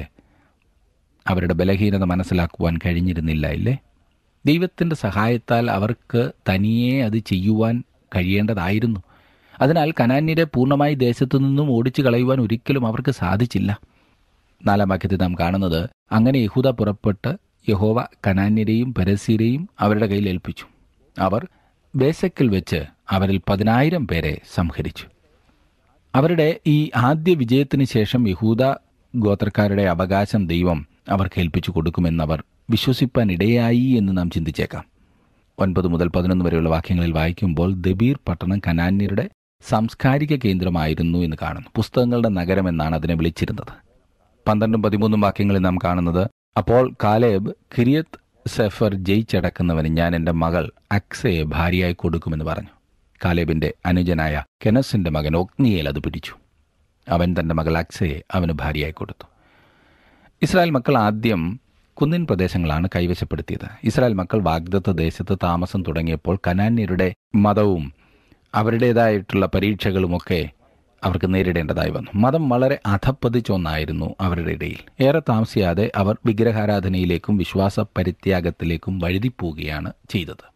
B: അവരുടെ ബലഹീനത മനസ്സിലാക്കുവാൻ കഴിഞ്ഞിരുന്നില്ല ഇല്ലേ ദൈവത്തിൻ്റെ സഹായത്താൽ അവർക്ക് തനിയെ അത് ചെയ്യുവാൻ കഴിയേണ്ടതായിരുന്നു അതിനാൽ കനാന്യരെ പൂർണ്ണമായി ദേശത്തു നിന്നും ഓടിച്ചു കളയുവാൻ ഒരിക്കലും അവർക്ക് സാധിച്ചില്ല നാലാം വാക്യത്തിൽ നാം കാണുന്നത് അങ്ങനെ യഹൂദ പുറപ്പെട്ട് യഹോവ കനാന്യരെയും പരസ്യരെയും അവരുടെ കയ്യിൽ ഏൽപ്പിച്ചു അവർ ബേസക്കിൽ വെച്ച് അവരിൽ പതിനായിരം പേരെ സംഹരിച്ചു അവരുടെ ഈ ആദ്യ വിജയത്തിന് ശേഷം യഹൂദ ഗോത്രക്കാരുടെ അവകാശം ദൈവം അവർക്ക് ഏൽപ്പിച്ചു കൊടുക്കുമെന്നവർ വിശ്വസിപ്പാൻ ഇടയായി എന്ന് നാം ചിന്തിച്ചേക്കാം ഒൻപത് മുതൽ പതിനൊന്ന് വരെയുള്ള വാക്യങ്ങളിൽ വായിക്കുമ്പോൾ ദബീർ പട്ടണം കനാന്യരുടെ സാംസ്കാരിക കേന്ദ്രമായിരുന്നു എന്ന് കാണുന്നു പുസ്തകങ്ങളുടെ നഗരം എന്നാണ് അതിനെ വിളിച്ചിരുന്നത് പന്ത്രണ്ടും പതിമൂന്നും വാക്യങ്ങളിൽ നാം കാണുന്നത് അപ്പോൾ കാലേബ് കിരിയത്ത് സെഫർ ജയിച്ചടക്കുന്നവന് ഞാൻ എൻ്റെ മകൾ അക്സയെ ഭാര്യയായി കൊടുക്കുമെന്ന് പറഞ്ഞു കാലേബിന്റെ അനുജനായ കെനസിന്റെ മകൻ ഒഗ്നിയേൽ അത് പിടിച്ചു അവൻ തന്റെ മകൾ അക്സയെ അവന് ഭാര്യയായി കൊടുത്തു ഇസ്രായേൽ മക്കൾ ആദ്യം കുന്നിൻ പ്രദേശങ്ങളാണ് കൈവശപ്പെടുത്തിയത് ഇസ്രായേൽ മക്കൾ വാഗ്ദത്ത ദേശത്ത് താമസം തുടങ്ങിയപ്പോൾ കനാന്യരുടെ മതവും അവരുടേതായിട്ടുള്ള പരീക്ഷകളുമൊക്കെ അവർക്ക് നേരിടേണ്ടതായി വന്നു മതം വളരെ അധപ്പതിച്ച ഒന്നായിരുന്നു അവരുടെ ഇടയിൽ ഏറെ താമസിയാതെ അവർ വിഗ്രഹാരാധനയിലേക്കും വിശ്വാസ പരിത്യാഗത്തിലേക്കും വഴുതിപ്പോവുകയാണ് ചെയ്തത്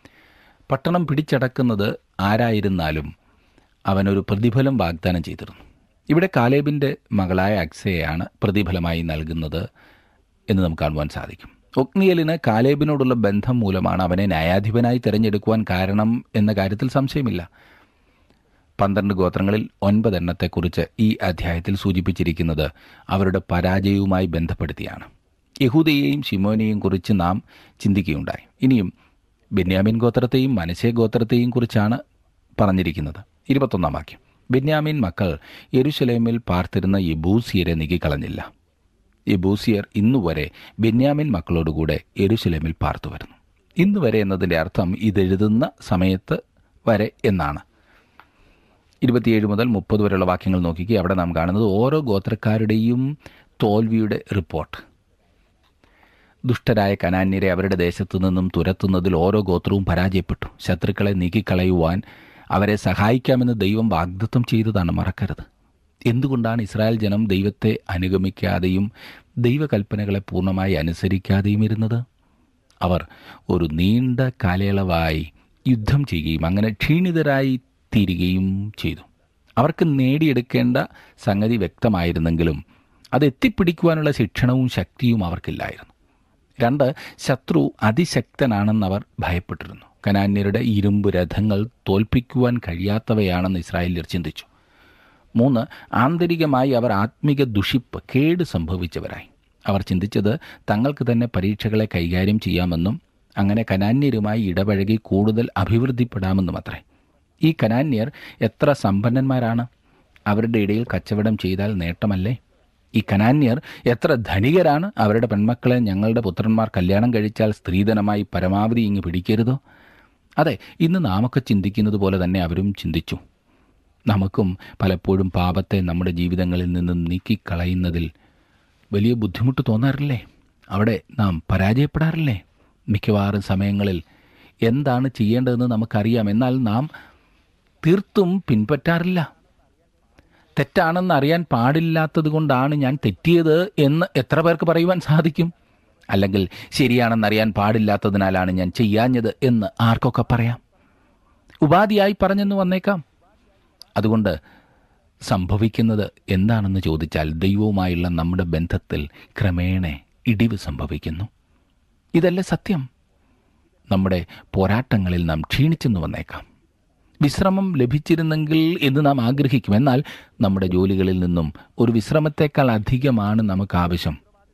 B: പട്ടണം പിടിച്ചടക്കുന്നത് ആരായിരുന്നാലും അവനൊരു പ്രതിഫലം വാഗ്ദാനം ചെയ്തിരുന്നു ഇവിടെ കാലേബിൻ്റെ മകളായ അക്സയെയാണ് പ്രതിഫലമായി നൽകുന്നത് എന്ന് നമുക്ക് കാണുവാൻ സാധിക്കും ഒഗ്നിയലിന് കാലേബിനോടുള്ള ബന്ധം മൂലമാണ് അവനെ ന്യായാധിപനായി തിരഞ്ഞെടുക്കുവാൻ കാരണം എന്ന കാര്യത്തിൽ സംശയമില്ല പന്ത്രണ്ട് ഗോത്രങ്ങളിൽ ഒൻപതെണ്ണത്തെക്കുറിച്ച് ഈ അധ്യായത്തിൽ സൂചിപ്പിച്ചിരിക്കുന്നത് അവരുടെ പരാജയവുമായി ബന്ധപ്പെടുത്തിയാണ് യഹൂദയെയും ഷിമോനെയും കുറിച്ച് നാം ചിന്തിക്കുകയുണ്ടായി ഇനിയും ബെന്യാമിൻ ഗോത്രത്തെയും മനശേ ഗോത്രത്തെയും കുറിച്ചാണ് പറഞ്ഞിരിക്കുന്നത് ഇരുപത്തൊന്നാം വാക്യം ബെന്യാമിൻ മക്കൾ യെരുശലേമിൽ പാർത്തിരുന്ന യബൂസിയരെ നീക്കിക്കളഞ്ഞില്ല യബൂസിയർ ഇന്നുവരെ ബെന്യാമിൻ മക്കളോടുകൂടെ യെരുശലേമിൽ പാർത്തു വരുന്നു ഇന്നുവരെ എന്നതിൻ്റെ അർത്ഥം ഇതെഴുതുന്ന സമയത്ത് വരെ എന്നാണ് ഇരുപത്തിയേഴ് മുതൽ മുപ്പത് വരെയുള്ള വാക്യങ്ങൾ നോക്കിക്കുക അവിടെ നാം കാണുന്നത് ഓരോ ഗോത്രക്കാരുടെയും തോൽവിയുടെ റിപ്പോർട്ട് ദുഷ്ടരായ കനാന്യരെ അവരുടെ ദേശത്തു നിന്നും തുരത്തുന്നതിൽ ഓരോ ഗോത്രവും പരാജയപ്പെട്ടു ശത്രുക്കളെ നീക്കിക്കളയുവാൻ അവരെ സഹായിക്കാമെന്ന് ദൈവം വാഗ്ദത്വം ചെയ്തതാണ് മറക്കരുത് എന്തുകൊണ്ടാണ് ഇസ്രായേൽ ജനം ദൈവത്തെ അനുഗമിക്കാതെയും ദൈവകൽപ്പനകളെ പൂർണ്ണമായി അനുസരിക്കാതെയും ഇരുന്നത് അവർ ഒരു നീണ്ട കാലയളവായി യുദ്ധം ചെയ്യുകയും അങ്ങനെ ക്ഷീണിതരായി തീരുകയും ചെയ്തു അവർക്ക് നേടിയെടുക്കേണ്ട സംഗതി വ്യക്തമായിരുന്നെങ്കിലും അത് എത്തിപ്പിടിക്കുവാനുള്ള ശിക്ഷണവും ശക്തിയും അവർക്കില്ലായിരുന്നു രണ്ട് ശത്രു അതിശക്തനാണെന്നവർ ഭയപ്പെട്ടിരുന്നു കനാന്യരുടെ ഇരുമ്പ് രഥങ്ങൾ തോൽപ്പിക്കുവാൻ കഴിയാത്തവയാണെന്ന് ഇസ്രായേലിയർ ചിന്തിച്ചു മൂന്ന് ആന്തരികമായി അവർ ആത്മിക ദുഷിപ്പ് കേട് സംഭവിച്ചവരായി അവർ ചിന്തിച്ചത് തങ്ങൾക്ക് തന്നെ പരീക്ഷകളെ കൈകാര്യം ചെയ്യാമെന്നും അങ്ങനെ കനാന്യരുമായി ഇടപഴകി കൂടുതൽ അഭിവൃദ്ധിപ്പെടാമെന്നും അത്രേ ഈ കനാന്യർ എത്ര സമ്പന്നന്മാരാണ് അവരുടെ ഇടയിൽ കച്ചവടം ചെയ്താൽ നേട്ടമല്ലേ ഈ കനാന്യർ എത്ര ധനികരാണ് അവരുടെ പെൺമക്കളെ ഞങ്ങളുടെ പുത്രന്മാർ കല്യാണം കഴിച്ചാൽ സ്ത്രീധനമായി പരമാവധി ഇങ്ങ് പിടിക്കരുതോ അതെ ഇന്ന് നാമൊക്കെ ചിന്തിക്കുന്നത് പോലെ തന്നെ അവരും ചിന്തിച്ചു നമുക്കും പലപ്പോഴും പാപത്തെ നമ്മുടെ ജീവിതങ്ങളിൽ നിന്നും നീക്കിക്കളയുന്നതിൽ വലിയ ബുദ്ധിമുട്ട് തോന്നാറില്ലേ അവിടെ നാം പരാജയപ്പെടാറില്ലേ മിക്കവാറും സമയങ്ങളിൽ എന്താണ് ചെയ്യേണ്ടതെന്ന് നമുക്കറിയാം എന്നാൽ നാം തീർത്തും പിൻപറ്റാറില്ല തെറ്റാണെന്ന് അറിയാൻ പാടില്ലാത്തത് കൊണ്ടാണ് ഞാൻ തെറ്റിയത് എന്ന് എത്ര പേർക്ക് പറയുവാൻ സാധിക്കും അല്ലെങ്കിൽ ശരിയാണെന്നറിയാൻ പാടില്ലാത്തതിനാലാണ് ഞാൻ ചെയ്യാഞ്ഞത് എന്ന് ആർക്കൊക്കെ പറയാം ഉപാധിയായി പറഞ്ഞെന്ന് വന്നേക്കാം അതുകൊണ്ട് സംഭവിക്കുന്നത് എന്താണെന്ന് ചോദിച്ചാൽ ദൈവവുമായുള്ള നമ്മുടെ ബന്ധത്തിൽ ക്രമേണ ഇടിവ് സംഭവിക്കുന്നു ഇതല്ലേ സത്യം നമ്മുടെ പോരാട്ടങ്ങളിൽ നാം ക്ഷീണിച്ചെന്ന് വന്നേക്കാം വിശ്രമം ലഭിച്ചിരുന്നെങ്കിൽ എന്ന് നാം ആഗ്രഹിക്കും എന്നാൽ നമ്മുടെ ജോലികളിൽ നിന്നും ഒരു വിശ്രമത്തേക്കാൾ അധികമാണ് നമുക്ക് ആവശ്യം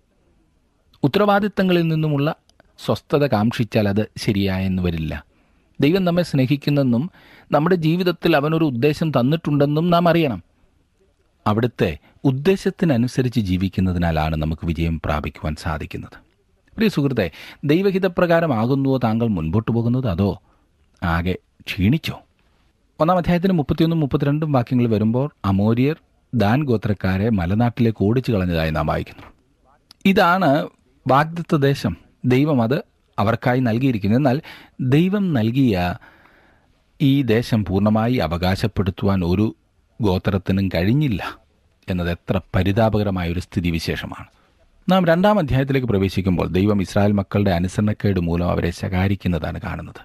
B: ഉത്തരവാദിത്തങ്ങളിൽ നിന്നുമുള്ള സ്വസ്ഥത കാക്ഷിച്ചാൽ അത് ശരിയായെന്ന് വരില്ല ദൈവം നമ്മെ സ്നേഹിക്കുന്നെന്നും നമ്മുടെ ജീവിതത്തിൽ അവനൊരു ഉദ്ദേശം തന്നിട്ടുണ്ടെന്നും നാം അറിയണം അവിടുത്തെ ഉദ്ദേശത്തിനനുസരിച്ച് ജീവിക്കുന്നതിനാലാണ് നമുക്ക് വിജയം പ്രാപിക്കുവാൻ സാധിക്കുന്നത് പ്രിയ സുഹൃത്തെ ദൈവഹിതപ്രകാരമാകുന്നുവോ താങ്കൾ മുൻപോട്ട് പോകുന്നത് അതോ ആകെ ക്ഷീണിച്ചോ ഒന്നാം അധ്യായത്തിന് മുപ്പത്തിയൊന്നും മുപ്പത്തിരണ്ടും വാക്യങ്ങൾ വരുമ്പോൾ അമോരിയർ ദാൻ ഗോത്രക്കാരെ മലനാട്ടിലേക്ക് ഓടിച്ചു കളഞ്ഞതായി നാം വായിക്കുന്നു ഇതാണ് വാഗ്ദത്ത ദേശം ദൈവം അത് അവർക്കായി നൽകിയിരിക്കുന്നു എന്നാൽ ദൈവം നൽകിയ ഈ ദേശം പൂർണ്ണമായി അവകാശപ്പെടുത്തുവാൻ ഒരു ഗോത്രത്തിനും കഴിഞ്ഞില്ല എന്നത് എത്ര പരിതാപകരമായ ഒരു സ്ഥിതിവിശേഷമാണ് നാം രണ്ടാം അധ്യായത്തിലേക്ക് പ്രവേശിക്കുമ്പോൾ ദൈവം ഇസ്രായേൽ മക്കളുടെ അനുസരണക്കേട് മൂലം അവരെ ശകാരിക്കുന്നതാണ് കാണുന്നത്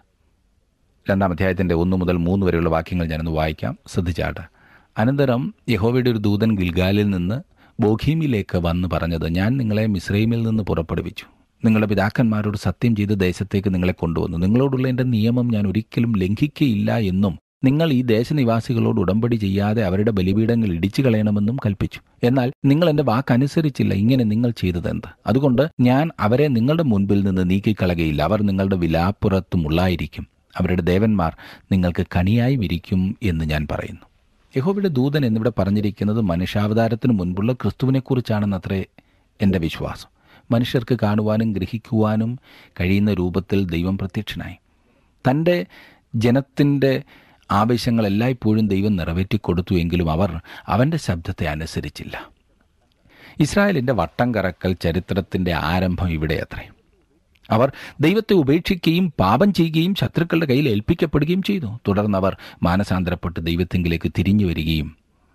B: രണ്ടാം അധ്യായത്തിൻ്റെ ഒന്ന് മുതൽ മൂന്ന് വരെയുള്ള വാക്യങ്ങൾ ഞാനൊന്ന് വായിക്കാം ശ്രദ്ധിച്ചാട്ട് അനന്തരം യഹോവയുടെ ഒരു ദൂതൻ ഗിൽഗാലിൽ നിന്ന് ബോഖീമിലേക്ക് വന്ന് പറഞ്ഞത് ഞാൻ നിങ്ങളെ മിസ്രൈമിൽ നിന്ന് പുറപ്പെടുവിച്ചു നിങ്ങളുടെ പിതാക്കന്മാരോട് സത്യം ചെയ്ത് ദേശത്തേക്ക് നിങ്ങളെ കൊണ്ടുവന്നു നിങ്ങളോടുള്ള എൻ്റെ നിയമം ഞാൻ ഒരിക്കലും ലംഘിക്കയില്ല എന്നും നിങ്ങൾ ഈ ദേശനിവാസികളോട് ഉടമ്പടി ചെയ്യാതെ അവരുടെ ബലിപീഠങ്ങൾ ഇടിച്ചു കളയണമെന്നും കൽപ്പിച്ചു എന്നാൽ നിങ്ങൾ എൻ്റെ വാക്കനുസരിച്ചില്ല ഇങ്ങനെ നിങ്ങൾ ചെയ്തതെന്ത് അതുകൊണ്ട് ഞാൻ അവരെ നിങ്ങളുടെ മുൻപിൽ നിന്ന് നീക്കിക്കളകയില്ല അവർ നിങ്ങളുടെ വിലാപ്പുറത്തും ഉള്ളായിരിക്കും അവരുടെ ദേവന്മാർ നിങ്ങൾക്ക് കണിയായി വിരിക്കും എന്ന് ഞാൻ പറയുന്നു യഹോവയുടെ ദൂതൻ എന്നിവിടെ പറഞ്ഞിരിക്കുന്നത് മനുഷ്യാവതാരത്തിന് മുൻപുള്ള ക്രിസ്തുവിനെക്കുറിച്ചാണെന്നത്രേ എൻ്റെ വിശ്വാസം മനുഷ്യർക്ക് കാണുവാനും ഗ്രഹിക്കുവാനും കഴിയുന്ന രൂപത്തിൽ ദൈവം പ്രത്യക്ഷനായി തൻ്റെ ജനത്തിൻ്റെ ആവശ്യങ്ങൾ എല്ലായ്പ്പോഴും ദൈവം നിറവേറ്റിക്കൊടുത്തു എങ്കിലും അവർ അവൻ്റെ ശബ്ദത്തെ അനുസരിച്ചില്ല ഇസ്രായേലിൻ്റെ വട്ടം കറക്കൽ ചരിത്രത്തിൻ്റെ ആരംഭം ഇവിടെ അത്രേ അവർ ദൈവത്തെ ഉപേക്ഷിക്കുകയും പാപം ചെയ്യുകയും ശത്രുക്കളുടെ കയ്യിൽ ഏൽപ്പിക്കപ്പെടുകയും ചെയ്തു തുടർന്ന് അവർ മാനസാന്തരപ്പെട്ട് ദൈവത്തെങ്കിലേക്ക് തിരിഞ്ഞു വരികയും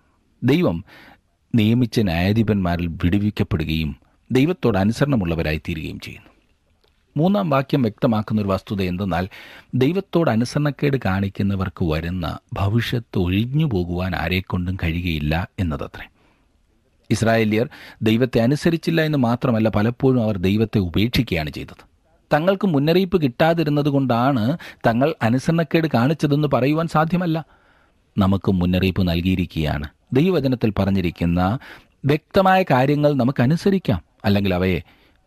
B: ദൈവം നിയമിച്ച ന്യായാധിപന്മാരിൽ വിടുവിക്കപ്പെടുകയും ദൈവത്തോട് അനുസരണമുള്ളവരായി തീരുകയും ചെയ്യുന്നു മൂന്നാം വാക്യം വ്യക്തമാക്കുന്ന ഒരു വസ്തുത എന്തെന്നാൽ ദൈവത്തോട് അനുസരണക്കേട് കാണിക്കുന്നവർക്ക് വരുന്ന ഭവിഷ്യത്ത് ഒഴിഞ്ഞു പോകുവാൻ ആരെക്കൊണ്ടും കഴിയുകയില്ല എന്നതത്രേ ഇസ്രായേലിയർ ദൈവത്തെ അനുസരിച്ചില്ല എന്ന് മാത്രമല്ല പലപ്പോഴും അവർ ദൈവത്തെ ഉപേക്ഷിക്കുകയാണ് ചെയ്തത് തങ്ങൾക്ക് മുന്നറിയിപ്പ് കിട്ടാതിരുന്നത് കൊണ്ടാണ് തങ്ങൾ അനുസരണക്കേട് കാണിച്ചതെന്ന് പറയുവാൻ സാധ്യമല്ല നമുക്ക് മുന്നറിയിപ്പ് നൽകിയിരിക്കുകയാണ് ദൈവവചനത്തിൽ പറഞ്ഞിരിക്കുന്ന വ്യക്തമായ കാര്യങ്ങൾ നമുക്ക് അനുസരിക്കാം അല്ലെങ്കിൽ അവയെ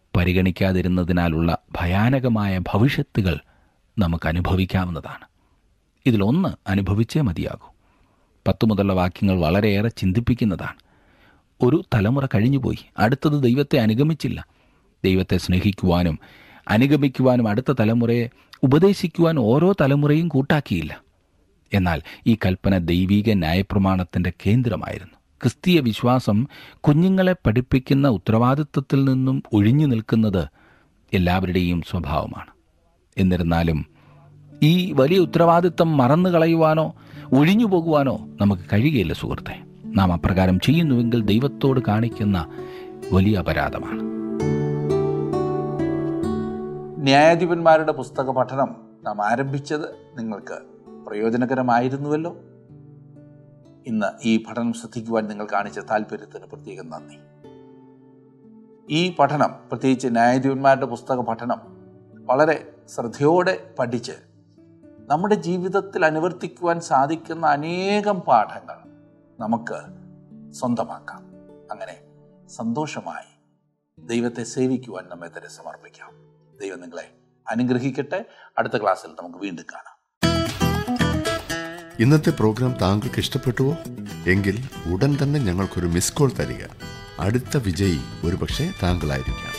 B: പരിഗണിക്കാതിരുന്നതിനാലുള്ള ഭയാനകമായ ഭവിഷ്യത്തുകൾ നമുക്ക് അനുഭവിക്കാവുന്നതാണ് ഇതിലൊന്ന് അനുഭവിച്ചേ മതിയാകൂ പത്തു മുതലുള്ള വാക്യങ്ങൾ വളരെയേറെ ചിന്തിപ്പിക്കുന്നതാണ് ഒരു തലമുറ കഴിഞ്ഞുപോയി അടുത്തത് ദൈവത്തെ അനുഗമിച്ചില്ല ദൈവത്തെ സ്നേഹിക്കുവാനും അനുഗമിക്കുവാനും അടുത്ത തലമുറയെ ഉപദേശിക്കുവാൻ ഓരോ തലമുറയും കൂട്ടാക്കിയില്ല എന്നാൽ ഈ കൽപ്പന ദൈവിക ന്യായപ്രമാണത്തിൻ്റെ കേന്ദ്രമായിരുന്നു ക്രിസ്തീയ വിശ്വാസം കുഞ്ഞുങ്ങളെ പഠിപ്പിക്കുന്ന ഉത്തരവാദിത്വത്തിൽ നിന്നും ഒഴിഞ്ഞു നിൽക്കുന്നത് എല്ലാവരുടെയും സ്വഭാവമാണ് എന്നിരുന്നാലും ഈ വലിയ ഉത്തരവാദിത്വം മറന്നു കളയുവാനോ ഒഴിഞ്ഞു പോകുവാനോ നമുക്ക് കഴിയുകയില്ല സുഹൃത്തെ നാം അപ്രകാരം ചെയ്യുന്നുവെങ്കിൽ ദൈവത്തോട് കാണിക്കുന്ന വലിയ അപരാധമാണ്
A: ന്യായാധിപന്മാരുടെ പുസ്തക പഠനം നാം ആരംഭിച്ചത് നിങ്ങൾക്ക് പ്രയോജനകരമായിരുന്നുവല്ലോ ഇന്ന് ഈ പഠനം ശ്രദ്ധിക്കുവാൻ നിങ്ങൾ കാണിച്ച താല്പര്യത്തിന് പ്രത്യേകം നന്ദി ഈ പഠനം പ്രത്യേകിച്ച് ന്യായാധിപന്മാരുടെ പുസ്തക പഠനം വളരെ ശ്രദ്ധയോടെ പഠിച്ച് നമ്മുടെ ജീവിതത്തിൽ അനുവർത്തിക്കുവാൻ സാധിക്കുന്ന അനേകം പാഠങ്ങൾ നമുക്ക് സ്വന്തമാക്കാം അങ്ങനെ സന്തോഷമായി ദൈവത്തെ സേവിക്കുവാൻ നമ്മെ തന്നെ സമർപ്പിക്കാം ദൈവം നിങ്ങളെ അനുഗ്രഹിക്കട്ടെ അടുത്ത ക്ലാസ്സിൽ നമുക്ക് വീണ്ടും കാണാം
D: ഇന്നത്തെ പ്രോഗ്രാം താങ്കൾക്ക് ഇഷ്ടപ്പെട്ടുവോ എങ്കിൽ ഉടൻ തന്നെ ഞങ്ങൾക്കൊരു മിസ് കോൾ തരിക അടുത്ത വിജയി ഒരുപക്ഷെ താങ്കളായിരിക്കാം